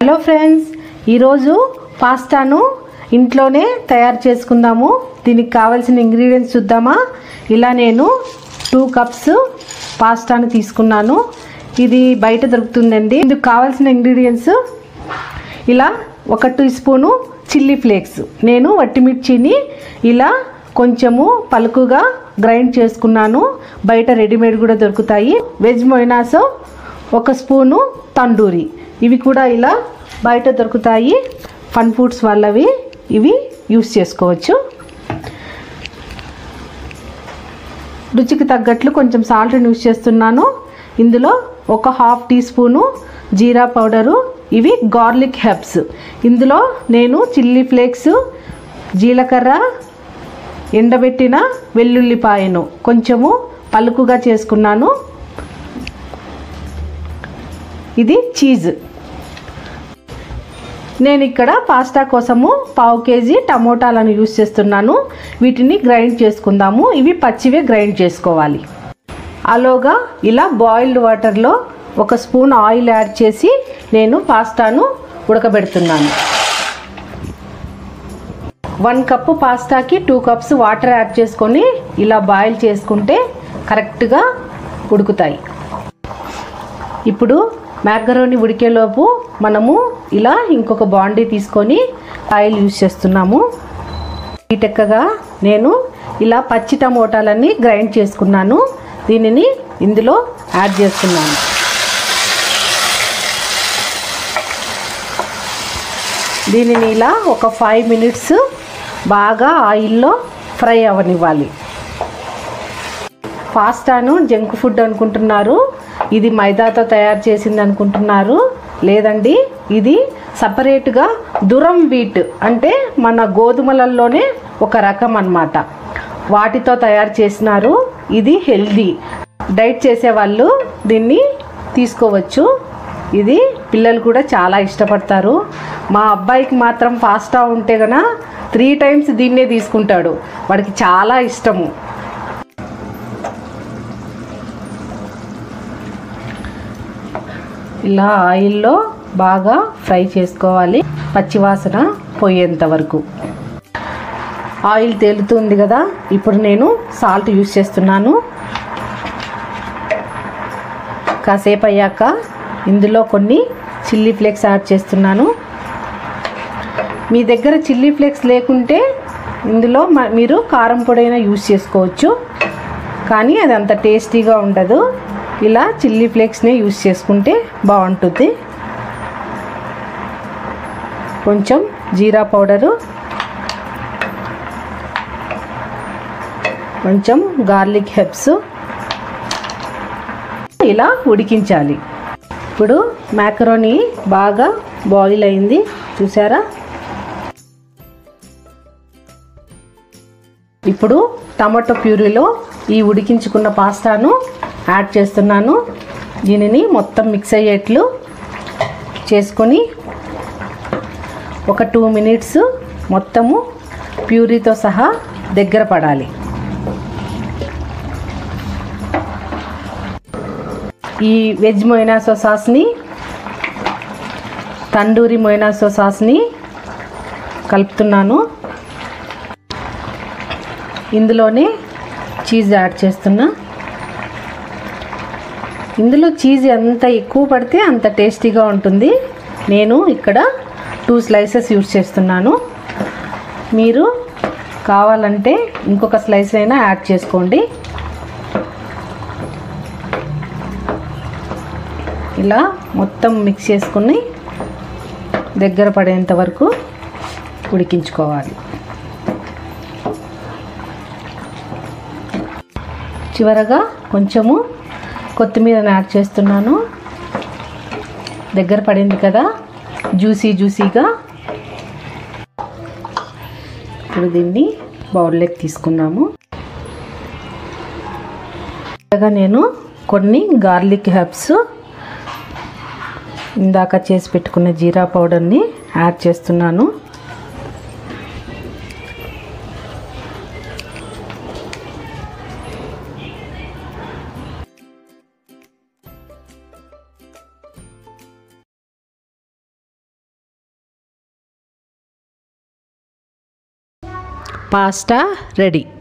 hello friends ఈరోజు పాస్తాను ఇంట్లోనే తయారు చేసుకుందాము దీనికి కావాల్సిన ఇంగ్రీడియంట్స్ చూద్దామా ఇలా నేను టూ కప్స్ పాస్తాను తీసుకున్నాను ఇది బయట దొరుకుతుందండి ఇందుకు కావాల్సిన ఇంగ్రీడియంట్స్ ఇలా ఒక టీ స్పూను చిల్లీ ఫ్లేక్స్ నేను వట్టిమిర్చిని ఇలా కొంచెము పలుకుగా గ్రైండ్ చేసుకున్నాను బయట రెడీమేడ్ కూడా దొరుకుతాయి వెజ్ మొయినాసో ఒక స్పూను తండూరి ఇవి కూడా ఇలా బయట దొరుకుతాయి ఫన్ ఫుడ్స్ వాళ్ళవి ఇవి యూస్ చేసుకోవచ్చు రుచికి తగ్గట్లు కొంచెం సాల్ట్ని యూస్ చేస్తున్నాను ఇందులో ఒక హాఫ్ టీ స్పూను జీరా పౌడరు ఇవి గార్లిక్ హెబ్స్ ఇందులో నేను చిల్లీ ఫ్లేక్స్ జీలకర్ర ఎండబెట్టిన వెల్లుల్లిపాయను కొంచెము పలుకుగా చేసుకున్నాను ఇది చీజ్ నేను ఇక్కడ పాస్తా కోసము పావు కేజీ టమోటాలను యూస్ చేస్తున్నాను వీటిని గ్రైండ్ చేసుకుందాము ఇవి పచ్చివే గ్రైండ్ చేసుకోవాలి అలోగా ఇలా బాయిల్డ్ వాటర్లో ఒక స్పూన్ ఆయిల్ యాడ్ చేసి నేను పాస్తాను ఉడకబెడుతున్నాను వన్ కప్పు పాస్తాకి టూ కప్స్ వాటర్ యాడ్ చేసుకొని ఇలా బాయిల్ చేసుకుంటే కరెక్ట్గా ఉడుకుతాయి ఇప్పుడు మ్యాగరోని ఉడికేలోపు మనము ఇలా ఇంకొక బాండీ తీసుకొని ఆయిల్ యూజ్ చేస్తున్నాము ఈటెక్కగా నేను ఇలా పచ్చి టమోటాలన్నీ గ్రైండ్ చేసుకున్నాను దీనిని ఇందులో యాడ్ చేస్తున్నాను దీనిని ఇలా ఒక ఫైవ్ మినిట్స్ బాగా ఆయిల్లో ఫ్రై అవ్వనివ్వాలి పాస్తాను జంక్ ఫుడ్ అనుకుంటున్నారు ఇది మైదాతో తయారు చేసింది అనుకుంటున్నారు లేదండి ఇది సపరేట్గా దురం వీట్ అంటే మన గోధుమలలోనే ఒక రకం అన్నమాట వాటితో తయారు చేసినారు ఇది హెల్దీ డైట్ చేసేవాళ్ళు దీన్ని తీసుకోవచ్చు ఇది పిల్లలు కూడా చాలా ఇష్టపడతారు మా అబ్బాయికి మాత్రం పాస్తా ఉంటే గన త్రీ టైమ్స్ దీన్నే తీసుకుంటాడు వాడికి చాలా ఇష్టము ఇలా ఆయిల్లో బాగా ఫ్రై చేసుకోవాలి పచ్చివాసన పోయేంత వరకు ఆయిల్ తేలుతుంది కదా ఇప్పుడు నేను సాల్ట్ యూస్ చేస్తున్నాను కాసేపు అయ్యాక ఇందులో కొన్ని చిల్లీ ఫ్లేక్స్ యాడ్ చేస్తున్నాను మీ దగ్గర చిల్లీ ఫ్లేక్స్ లేకుంటే ఇందులో మ- మీరు కారం పొడైనా యూస్ చేసుకోవచ్చు కానీ అది అంత టేస్టీగా ఉండదు ఇలా చిల్లీ ఫ్లేక్స్నే యూస్ చేసుకుంటే బాగుంటుంది కొంచెం జీరా పౌడరు కొంచెం గార్లిక్ హెబ్స్ ఇలా ఉడికించాలి ఇప్పుడు మ్యాకరోని బాగా బాయిల్ అయింది చూసారా ఇప్పుడు టమాటో ప్యూరీలో ఈ ఉడికించుకున్న పాస్తాను యాడ్ చేస్తున్నాను దీనిని మొత్తం మిక్స్ అయ్యేట్లు చేసుకొని ఒక టూ మినిట్స్ మొత్తము ప్యూరీతో సహా దగ్గర పడాలి ఈ వెజ్ మొయినాసో సాస్ని తండూరి మొయినాసో సాస్ని కలుపుతున్నాను ఇందులోనే చీజ్ యాడ్ చేస్తున్నా ఇందులో చీజ్ ఎంత ఎక్కువ పడితే అంత టేస్టీగా ఉంటుంది నేను ఇక్కడ టూ స్లైసెస్ యూస్ చేస్తున్నాను మీరు కావాలంటే ఇంకొక స్లైస్ అయినా యాడ్ చేసుకోండి ఇలా మొత్తం మిక్స్ చేసుకుని దగ్గర పడేంత వరకు ఉడికించుకోవాలి చివరగా కొంచెము కొత్తిమీరని యాడ్ చేస్తున్నాను దగ్గర పడింది కదా జ్యూసీ జ్యూసీగా ఇప్పుడు దీన్ని బౌల్లోకి తీసుకున్నాము చివరగా నేను కొన్ని గార్లిక్ హెర్బ్స్ ఇందాక చేసి పెట్టుకున్న జీరా పౌడర్ని యాడ్ చేస్తున్నాను పాస్తా రెడీ